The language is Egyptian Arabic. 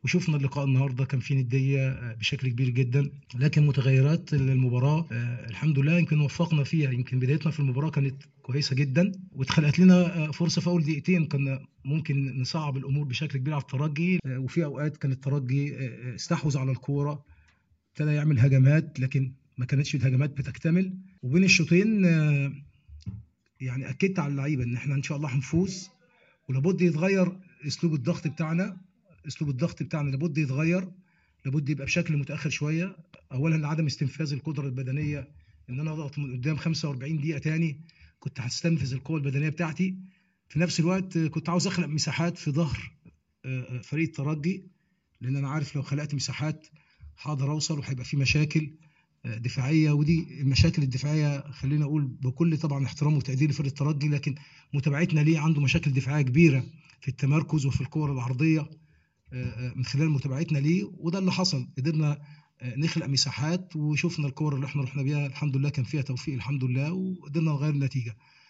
وشفنا اللقاء النهارده كان فيه نديه بشكل كبير جدا لكن متغيرات المباراه الحمد لله يمكن وفقنا فيها يمكن بدايتنا في المباراه كانت كويسه جدا واتخلقت لنا فرصه في اول دقيقتين كنا ممكن نصعب الامور بشكل كبير على الترجي وفي اوقات كان الترجي استحوذ على الكوره ابتدى يعمل هجمات لكن ما كانتش الهجمات بتكتمل وبين الشوطين يعني اكدت على اللعيبه ان احنا ان شاء الله هنفوز ولابد يتغير اسلوب الضغط بتاعنا اسلوب الضغط بتاعنا لابد يتغير لابد يبقى بشكل متاخر شويه اولا عدم استنفاذ القدره البدنيه ان انا اضغط من قدام 45 دقيقه تاني كنت هستنفذ القوه البدنيه بتاعتي في نفس الوقت كنت عاوز اخلق مساحات في ظهر فريق الترجي لان انا عارف لو خلقت مساحات هقدر اوصل وهيبقى في مشاكل دفاعيه ودي المشاكل الدفاعيه خلينا اقول بكل طبعا احترام وتقدير لفريق الترجي لكن متابعتنا ليه عنده مشاكل دفاعيه كبيره في التمركز وفي الكور العرضيه من خلال متابعتنا ليه وده اللي حصل قدرنا نخلق مساحات وشفنا الكور اللي احنا رحنا بيها الحمد لله كان فيها توفيق الحمد لله وقدرنا نغير النتيجه